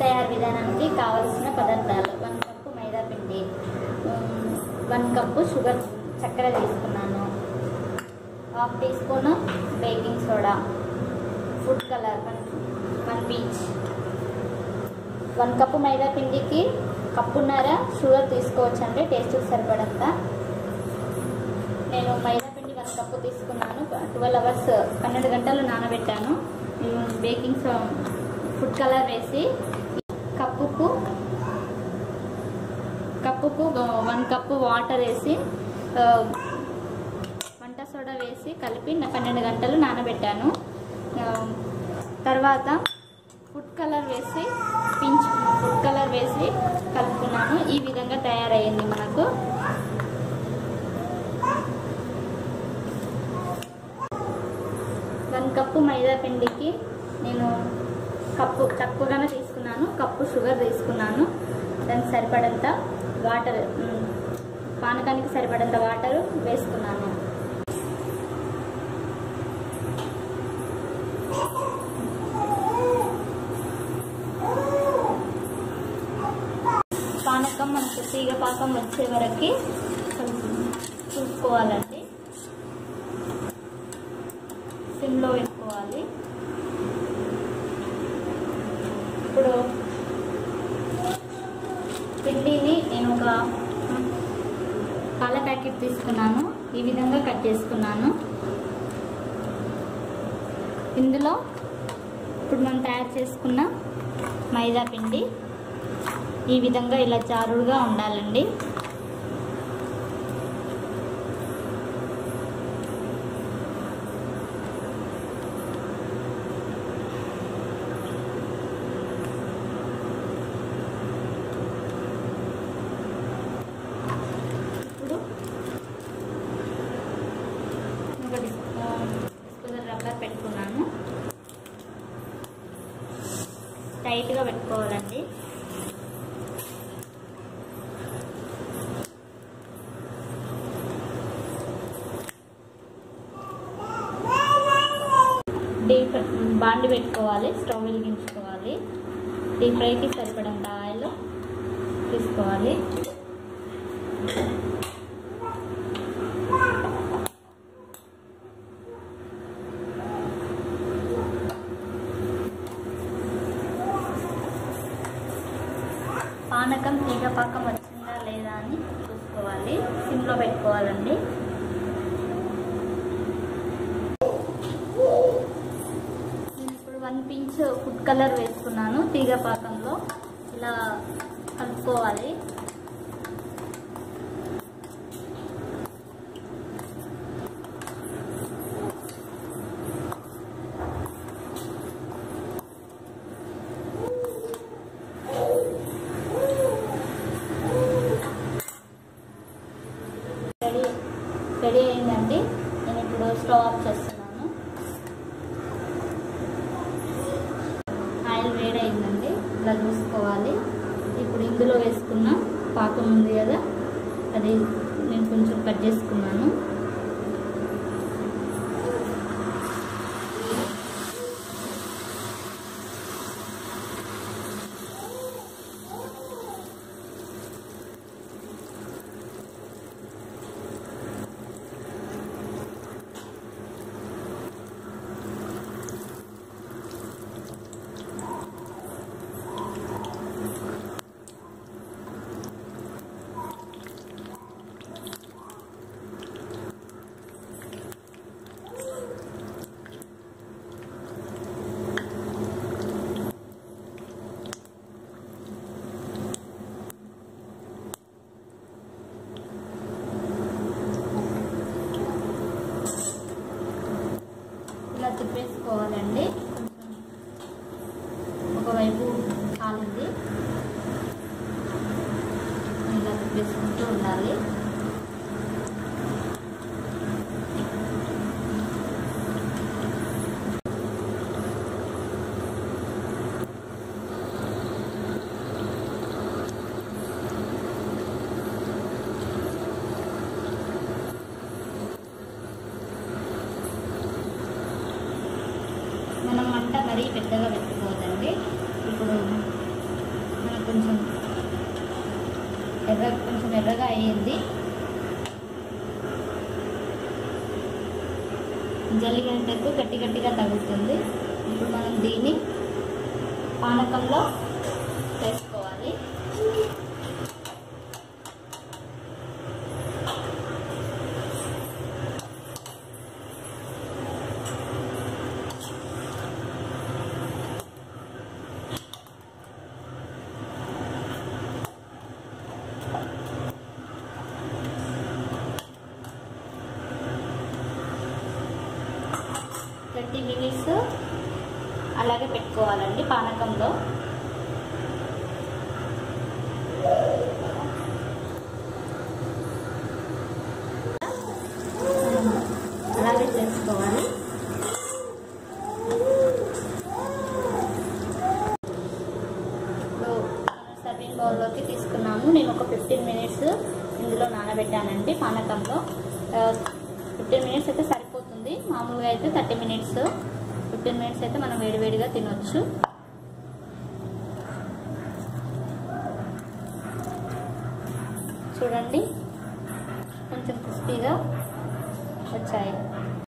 తయారు విధానానికి కావలసిన పదార్థాలు వన్ కప్పు మైదా పిండి ఉమ్, వన్ కప్పు షుగర్ చక్కెర తీసుకున్నాను half teaspoon baking soda food colour one one pinch one cup maida పిండికి కప్పున్నర షుగర్ తీసుకోవచ్చు అంటే టేస్ట్కి సరిపడంత నేను మైదా పిండి వన్ కప్పు తీసుకున్నాను ట్వెల్వ్ అవర్స్ పన్నెండు గంటలు నానబెట్టాను ఉమ్, బేకింగ్ సో ఫుడ్ కలర్ వేసి కప్పుకు కప్పుకు వన్ కప్పు వాటర్ వేసి ఆ, వంట సోడా వేసి కలిపి న- పన్నెండు గంటలు నానబెట్టాను ఆ, తర్వాత ఫుడ్ కలర్ వేసి పించ్ ఫుడ్ కలర్ వేసి కలుపుకున్నాను ఈ విధంగా తయారయ్యింది మనకు వన్ కప్పు మైదా పిండికి నేను కప్పు తక్కువగానే తీసుకున్నాను కప్పు షుగర్ తీసుకున్నాను దానికి సరిపడంత వాటర్ మ్, పానకానికి సరిపడంత వాటర్ వేసుకున్నాను పానకం మనకు తీగ పాకం వచ్చే వరకు చూసుకోవాలండి సిమ్లో పెట్టుకోవాలి ఇప్పుడు పిండిని నేను ఒక పాల ప్యాకెట్ తీసుకున్నాను ఈ విధంగా కట్ చేసుకున్నాను ఇందులో ఇప్పుడు మనం తయారు చేసుకున్న మైదా పిండి ఈ విధంగా ఇలా జారుడుగా ఉండాలండి ఇప్పుడు ఒక డిస్పోజల్ రబ్బర్ పెట్టుకున్నాను టైట్గా పెట్టుకోవాలండి డీప్ బాండి పెట్టుకోవాలి స్టవ్ వెలిగించుకోవాలి డీప్ ఫ్రైకి సరిపడంత ఆయిల్ తీసుకోవాలి పానకం తీగ పాకం వచ్చిందా లేదా అని చూసుకోవాలి సిమ్లో పెట్టుకోవాలండి నేను ఇప్పుడు వన్ పించ్ ఫుడ్ కలర్ వేసుకున్నాను తీగ పాకంలో ఇలా కలుపుకోవాలి రెడీ రెడీ అయిందండి నేను ఇప్పుడు స్టవ్ ఆఫ్ చేస్తున్నాను ఆయిల్ వేడైందండి ఇలా చూసుకోవాలి ఇప్పుడు ఇందులో వేసుకున్న పాకం ఉంది కదా అది నేను కొంచెం కట్ చేసుకున్నాను ఇలా తిప్పేసుకోవాలండి కొంచెం ఒకవైపు కాలింది ఇలా తిప్పేసుకుంటూ ఉండాలి మనం మంట మరీ పెద్దగా పెట్టుకోవద్దండి ఇప్పుడు ఎర్ర కొంచెం ఎర్రగా అయ్యింది జల్లిగంటకు గట్టి గట్టిగా తగులుతుంది ఇప్పుడు మనం దీన్ని పానకంలో వేసుకోవాలి థర్టీ మినిట్స్ అలాగే పెట్టుకోవాలండి పానకంలో అలాగే చేసుకోవాలి ఇప్పుడు సర్వింగ్ బౌల్లోకి తీసుకున్నాము నేను ఒక ఫిఫ్టీన్ మినిట్స్ ఇందులో నానబెట్టానండి పానకంలో ఫిఫ్టీన్ మినిట్స్ అయితే సరిపోతుంది మామూలుగా అయితే థర్టీ మినిట్స్ ఫిఫ్టీన్ మినిట్స్ అయితే మనం వేడివేడిగా తినొచ్చు చూడండి కొంచెం క్రిస్పీగా వచ్చాయి